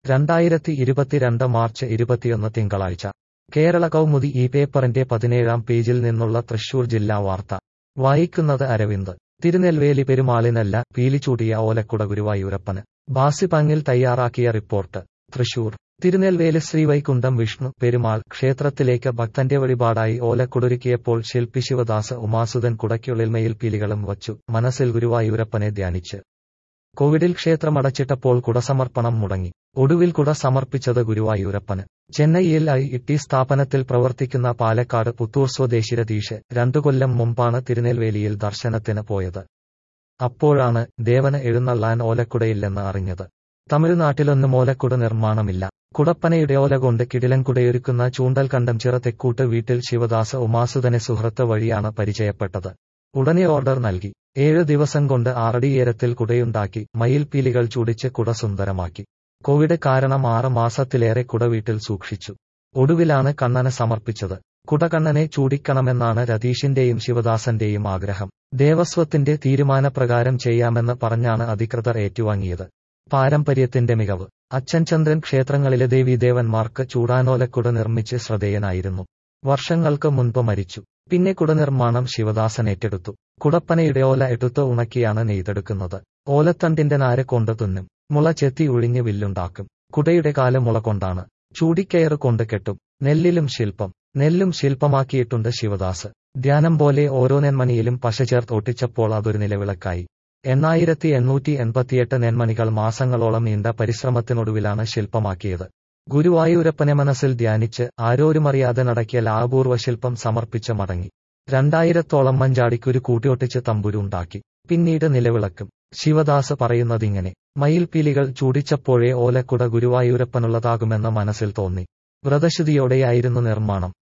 രണ്ടായിരത്തി ഇരുപത്തിരണ്ട് മാർച്ച് ഇരുപത്തിയൊന്ന് തിങ്കളാഴ്ച കേരള കൗമുദി ഈ പേപ്പറിന്റെ പതിനേഴാം പേജിൽ നിന്നുള്ള തൃശൂർ ജില്ലാ വാർത്ത വായിക്കുന്നത് അരവിന്ദ് തിരുനെൽവേലി പെരുമാളിനല്ല പീലിച്ചൂടിയ ഓലക്കുട ഗുരുവായൂരപ്പന് ബാസിപങ്ങിൽ തയ്യാറാക്കിയ റിപ്പോർട്ട് തൃശൂർ തിരുനെൽവേലി ശ്രീവൈകുണ്ഠം വിഷ്ണു പെരുമാൾ ക്ഷേത്രത്തിലേക്ക് ഭക്തന്റെ വഴിപാടായി ഓലക്കുടൊരുക്കിയപ്പോൾ ശില്പി ശിവദാസ് ഉമാസുതൻ കുടയ്ക്കുള്ളിൽ മെയിൽപീലികളും വച്ചു മനസ്സിൽ ഗുരുവായൂരപ്പനെ ധ്യാനിച്ച് കോവിഡിൽ ക്ഷേത്രമടച്ചിട്ടപ്പോൾ കുടസമർപ്പണം മുടങ്ങി ഒടുവിൽ കുട സമർപ്പിച്ചത് ഗുരുവായൂരപ്പന് ചെന്നൈയിൽ ഐ ഇ സ്ഥാപനത്തിൽ പ്രവർത്തിക്കുന്ന പാലക്കാട് പുത്തൂർ സ്വദേശി രതീഷ് രണ്ടു കൊല്ലം മുമ്പാണ് തിരുനെൽവേലിയിൽ ദർശനത്തിന് പോയത് അപ്പോഴാണ് ദേവന് എഴുന്നള്ളാൻ ഓലക്കുടയില്ലെന്ന് അറിഞ്ഞത് തമിഴ്നാട്ടിലൊന്നും ഓലക്കുട നിർമ്മാണമില്ല കുടപ്പനയുടെ ഓല കൊണ്ട് കിടിലൻകുടയൊരുക്കുന്ന ചൂണ്ടൽ കണ്ടം ചിറ തെക്കൂട്ട് വീട്ടിൽ ശിവദാസ് ഉമാസുതനെ സുഹൃത്ത് വഴിയാണ് പരിചയപ്പെട്ടത് ഉടനെ ഓർഡർ നൽകി ഏഴ് ദിവസം കൊണ്ട് ആറടിയേരത്തിൽ കുടയുണ്ടാക്കി മയിൽപീലികൾ ചുടിച്ച് കുട സുന്ദരമാക്കി കോവിഡ് കാരണം ആറ് മാസത്തിലേറെ കുട വീട്ടിൽ സൂക്ഷിച്ചു ഒടുവിലാണ് കണ്ണന് സമർപ്പിച്ചത് കുടകണ്ണനെ ചൂടിക്കണമെന്നാണ് രതീഷിന്റെയും ശിവദാസന്റെയും ആഗ്രഹം ദേവസ്വത്തിന്റെ തീരുമാനപ്രകാരം ചെയ്യാമെന്ന് പറഞ്ഞാണ് അധികൃതർ ഏറ്റുവാങ്ങിയത് പാരമ്പര്യത്തിന്റെ മികവ് അച്ഛൻ ചന്ദ്രൻ ക്ഷേത്രങ്ങളിലെ ദേവീദേവന്മാർക്ക് ചൂടാനോലക്കുട നിർമ്മിച്ച് ശ്രദ്ധേയനായിരുന്നു വർഷങ്ങൾക്ക് മുൻപ് മരിച്ചു പിന്നെ കുടനിർമ്മാണം ശിവദാസൻ ഏറ്റെടുത്തു കുടപ്പനയുടെ ഓല എടുത്ത് ഉണക്കിയാണ് നെയ്തെടുക്കുന്നത് ഓലത്തണ്ടിന്റെ നാര കൊണ്ട് തുന്നും മുള ചെത്തി ഒഴിഞ്ഞ് വില്ലുണ്ടാക്കും കുടയുടെ കാല് മുള കൊണ്ടാണ് ചൂടിക്കയറ് കൊണ്ട് കെട്ടും നെല്ലിലും ശില്പം നെല്ലും ശില്പമാക്കിയിട്ടുണ്ട് ശിവദാസ് ധ്യാനം പോലെ ഓരോ നെന്മണിയിലും പശ ചേർത്ത് ഒട്ടിച്ചപ്പോൾ അതൊരു നിലവിളക്കായി എണ്ണായിരത്തി എണ്ണൂറ്റി എൺപത്തിയെട്ട് നെന്മണികൾ മാസങ്ങളോളം നീണ്ട പരിശ്രമത്തിനൊടുവിലാണ് ശില്പമാക്കിയത് ഗുരുവായൂരപ്പനെ മനസ്സിൽ ധ്യാനിച്ച് ആരോരുമറിയാതെ നടക്കിയ ലാപൂർവ ശില്പം സമർപ്പിച്ച് മടങ്ങി രണ്ടായിരത്തോളം മഞ്ചാടിക്കൊരു കൂട്ടിയൊട്ടിച്ച് തമ്പുരുണ്ടാക്കി പിന്നീട് നിലവിളക്കും ശിവദാസ് പറയുന്നതിങ്ങനെ മയിൽപീലികൾ ചൂടിച്ചപ്പോഴേ ഓലക്കുട ഗുരുവായൂരപ്പനുള്ളതാകുമെന്ന് മനസ്സിൽ തോന്നി വ്രതശുദ്ധിയോടെയായിരുന്നു നിർമ്മാണം